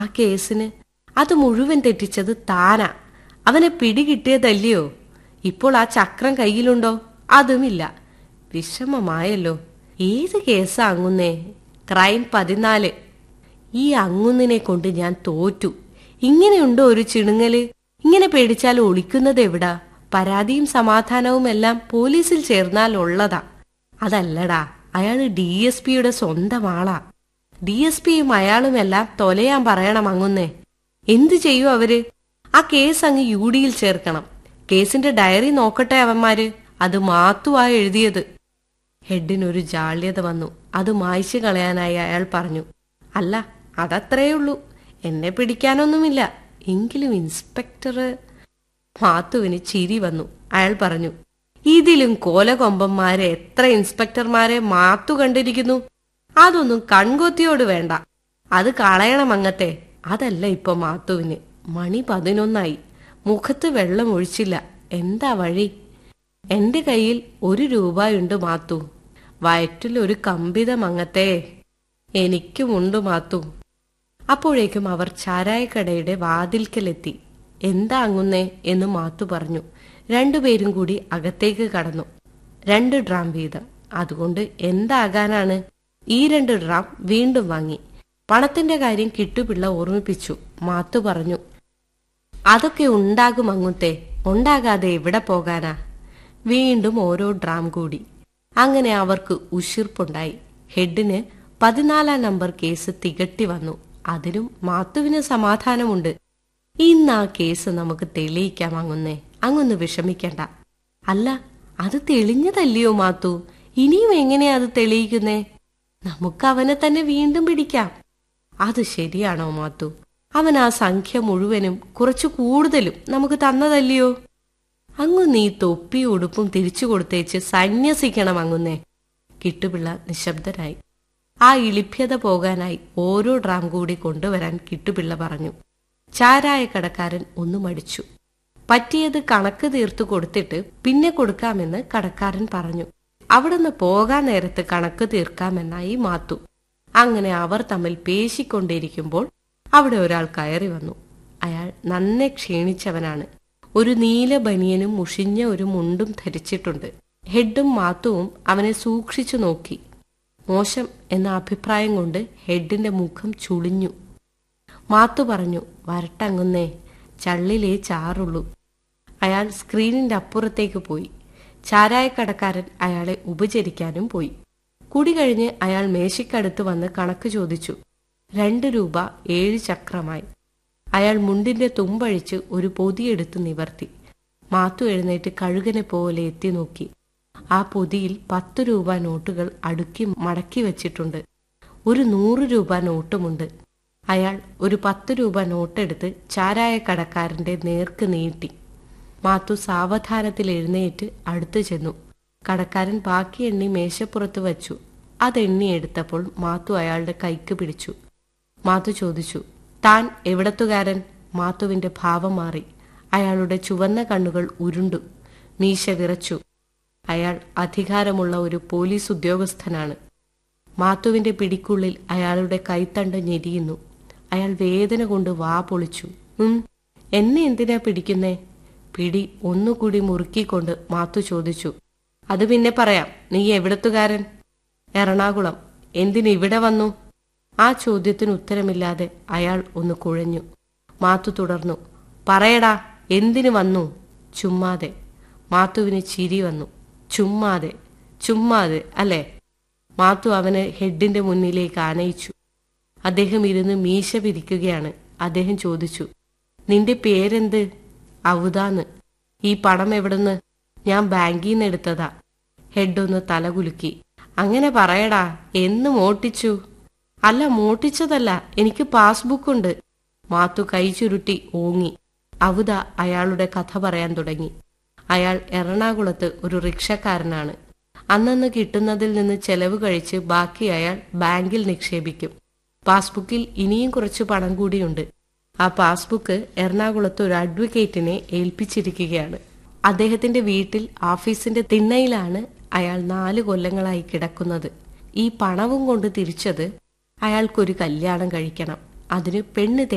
ആ കേസിന് അത് മുഴുവൻ തെറ്റിച്ചത് താനാ അവനെ പിടികിട്ടിയതല്ലയോ ഇപ്പോൾ ആ ചക്രം കയ്യിലുണ്ടോ അതുമില്ല വിഷമമായല്ലോ ഏത് കേസാ അങ്ങുന്നേ ക്രൈം പതിനാല് ഈ അങ്ങുന്നിനെ കൊണ്ട് ഞാൻ തോറ്റു ഇങ്ങനെയുണ്ടോ ഒരു ചിണുങ്ങല് ഇങ്ങനെ പേടിച്ചാൽ ഒളിക്കുന്നത് എവിടാ പരാതിയും സമാധാനവും എല്ലാം പോലീസിൽ ചേർന്നാൽ ഉള്ളതാ അതല്ലടാ അയാള് ഡി എസ് പിയുടെ സ്വന്തം ആളാ ഡി എസ് പിയും അയാളുമെല്ലാം തൊലയാൻ പറയണം അങ്ങുന്നേ എന്തു ചെയ്യൂ അവര് ആ കേസ് അങ്ങ് യു ഡിയിൽ ചേർക്കണം കേസിന്റെ ഡയറി നോക്കട്ടെ അവന്മാര് അത് മാത്തുവാ എഴുതിയത് ഹെഡിനൊരു ജാള്യത വന്നു അത് മായ്ച്ചു കളയാനായി അയാൾ പറഞ്ഞു അല്ല അതത്രേയുള്ളൂ എന്നെ പിടിക്കാനൊന്നുമില്ല എങ്കിലും ഇൻസ്പെക്ടർ മാത്തുവിന് ചിരി വന്നു അയാൾ പറഞ്ഞു ഇതിലും കോലകൊമ്പന്മാരെ എത്ര ഇൻസ്പെക്ടർമാരെ മാത്തു കണ്ടിരിക്കുന്നു അതൊന്നും കൺകൊത്തിയോട് വേണ്ട അത് കളയണം അങ്ങത്തെ അതല്ല ഇപ്പൊ മാത്തുവിന് മണി പതിനൊന്നായി മുഖത്ത് വെള്ളം ഒഴിച്ചില്ല എന്താ വഴി എന്റെ കയ്യിൽ ഒരു രൂപയുണ്ട് മാത്തു വയറ്റിൽ ഒരു കമ്പിതം അങ്ങത്തെ എനിക്കുമുണ്ട് മാത്തു അപ്പോഴേക്കും അവർ ചാരായക്കടയുടെ വാതിൽക്കലെത്തി എന്താ അങ്ങുന്നേ എന്ന് മാത്തു പറഞ്ഞു രണ്ടുപേരും കൂടി അകത്തേക്ക് കടന്നു രണ്ട് ഡ്രാം വീതം അതുകൊണ്ട് എന്താകാനാണ് ഈ രണ്ട് ഡ്രാം വീണ്ടും വാങ്ങി പണത്തിന്റെ കാര്യം കിട്ടുപിള്ള ഓർമ്മിപ്പിച്ചു മാത്തു പറഞ്ഞു അതൊക്കെ ഉണ്ടാകും അങ്ങുത്തെ ഉണ്ടാകാതെ എവിടെ പോകാനാ വീണ്ടും ഓരോ ഡ്രാം കൂടി അങ്ങനെ അവർക്ക് ഉശിർപ്പുണ്ടായി ഹെഡിന് പതിനാലാം നമ്പർ കേസ് തികട്ടി വന്നു അതിനും മാത്തുവിന് സമാധാനമുണ്ട് ഇന്ന് ആ കേസ് നമുക്ക് തെളിയിക്കാം അങ്ങുന്നേ അങ്ങൊന്ന് വിഷമിക്കണ്ട അല്ല അത് തെളിഞ്ഞതല്ലയോ മാത്തു ഇനിയും എങ്ങനെയാ അത് തെളിയിക്കുന്നേ നമുക്ക് അവനെ തന്നെ വീണ്ടും പിടിക്കാം അത് ശരിയാണോ മാത്തു അവൻ ആ സംഖ്യ മുഴുവനും കുറച്ചു കൂടുതലും നമുക്ക് തന്നതല്ലയോ അങ്ങു നീ തൊപ്പി ഉടുപ്പും തിരിച്ചു കൊടുത്തേച്ച് സന്യസിക്കണം അങ്ങുന്നേ കിട്ടുപിള്ള നിശബ്ദനായി ആ ഇളിഭ്യത പോകാനായി ഓരോ ഡ്രാം കൂടി കൊണ്ടുവരാൻ കിട്ടുപിള്ള പറഞ്ഞു ചാരായ കടക്കാരൻ ഒന്ന് മടിച്ചു പറ്റിയത് കണക്ക് തീർത്തു കൊടുത്തിട്ട് പിന്നെ കൊടുക്കാമെന്ന് കടക്കാരൻ പറഞ്ഞു അവിടുന്ന് പോകാൻ നേരത്ത് കണക്ക് തീർക്കാമെന്നായി മാത്തു അങ്ങനെ അവർ തമ്മിൽ പേശിക്കൊണ്ടിരിക്കുമ്പോൾ അവിടെ ഒരാൾ കയറി വന്നു അയാൾ നന്നെ ക്ഷീണിച്ചവനാണ് ഒരു നീല ബനിയനും മുഷിഞ്ഞ ഒരു മുണ്ടും ധരിച്ചിട്ടുണ്ട് ഹെഡും മാത്തുവും അവനെ സൂക്ഷിച്ചു നോക്കി മോശം എന്ന അഭിപ്രായം കൊണ്ട് ഹെഡിന്റെ മുഖം ചുളിഞ്ഞു മാത്തു പറഞ്ഞു വരട്ടങ്ങുന്നേ ചള്ളിലേ ചാറുള്ളൂ അയാൾ സ്ക്രീനിന്റെ അപ്പുറത്തേക്ക് പോയി ചാരായക്കടക്കാരൻ അയാളെ ഉപചരിക്കാനും പോയി കുടി കഴിഞ്ഞ് അയാൾ മേശയ്ക്കടുത്ത് വന്ന് കണക്ക് ചോദിച്ചു രണ്ട് രൂപ ഏഴ് ചക്രമായി അയാൾ മുണ്ടിന്റെ തുമ്പഴിച്ച് ഒരു പൊതിയെടുത്ത് നിവർത്തി മാത്തു എഴുന്നേറ്റ് കഴുകനെ പോലെ എത്തി നോക്കി ആ പൊതിയിൽ പത്ത് രൂപ നോട്ടുകൾ അടുക്കി മടക്കി വച്ചിട്ടുണ്ട് ഒരു നൂറ് രൂപ നോട്ടുമുണ്ട് അയാൾ ഒരു പത്ത് രൂപ നോട്ടെടുത്ത് ചാരായ കടക്കാരന്റെ നേർക്ക് നീട്ടി മാത്തു സാവധാനത്തിൽ എഴുന്നേറ്റ് അടുത്തു ചെന്നു കടക്കാരൻ ബാക്കി എണ്ണി മേശപ്പുറത്ത് വച്ചു അതെണ്ണി എടുത്തപ്പോൾ മാത്തു അയാളുടെ കൈക്ക് പിടിച്ചു മാത്തു ചോദിച്ചു താൻ എവിടത്തുകാരൻ മാത്തുവിന്റെ ഭാവം മാറി അയാളുടെ ചുവന്ന കണ്ണുകൾ ഉരുണ്ടു മീശ വിറച്ചു അയാൾ അധികാരമുള്ള ഒരു പോലീസ് ഉദ്യോഗസ്ഥനാണ് മാത്തുവിന്റെ പിടിക്കുള്ളിൽ അയാളുടെ കൈത്തണ്ട് ഞെരിയുന്നു അയാൾ വേദന കൊണ്ട് വാ പൊളിച്ചു ഉം എന്നെ എന്തിനാ പിടിക്കുന്നേ പിടി ഒന്നുകൂടി മുറുക്കിക്കൊണ്ട് മാത്തു ചോദിച്ചു അത് പിന്നെ പറയാം നീ എവിടത്തുകാരൻ എറണാകുളം എന്തിന് ഇവിടെ വന്നു ആ ചോദ്യത്തിന് ഉത്തരമില്ലാതെ അയാൾ ഒന്ന് കുഴഞ്ഞു മാത്തു തുടർന്നു പറയടാ എന്തിനു വന്നു ചുമ്മാതെ മാത്തുവിന് ചിരി വന്നു ചുമ്മാതെ ചുമ്മാതെ അല്ലേ മാത്തു അവന് ഹെഡിന്റെ മുന്നിലേക്ക് ആനയിച്ചു അദ്ദേഹം ഇരുന്ന് മീശ പിരിക്കുകയാണ് അദ്ദേഹം ചോദിച്ചു നിന്റെ പേരെന്ത് ഔതാന്ന് ഈ പണം എവിടുന്ന് ഞാൻ ബാങ്കിൽ നിന്ന് എടുത്തതാ ഹെഡ് ഒന്ന് തലകുലുക്കി അങ്ങനെ പറയടാ എന്ന് മോട്ടിച്ചു അല്ല മോട്ടിച്ചതല്ല എനിക്ക് പാസ്ബുക്ക് ഉണ്ട് മാത്തു കൈ ചുരുട്ടി ഓങ്ങി അവുത അയാളുടെ കഥ പറയാൻ തുടങ്ങി അയാൾ എറണാകുളത്ത് ഒരു റിക്ഷക്കാരനാണ് അന്നന്ന് കിട്ടുന്നതിൽ നിന്ന് ചെലവ് കഴിച്ച് ബാക്കി അയാൾ ബാങ്കിൽ നിക്ഷേപിക്കും പാസ്ബുക്കിൽ ഇനിയും കുറച്ച് പണം കൂടിയുണ്ട് ആ പാസ്ബുക്ക് എറണാകുളത്ത് ഒരു അഡ്വക്കേറ്റിനെ ഏൽപ്പിച്ചിരിക്കുകയാണ് അദ്ദേഹത്തിന്റെ വീട്ടിൽ ഓഫീസിന്റെ തിണ്ണയിലാണ് അയാൾ നാല് കൊല്ലങ്ങളായി കിടക്കുന്നത് ഈ പണവും കൊണ്ട് തിരിച്ചത് അയാൾക്കൊരു കല്യാണം കഴിക്കണം അതിന് പെണ്ണ്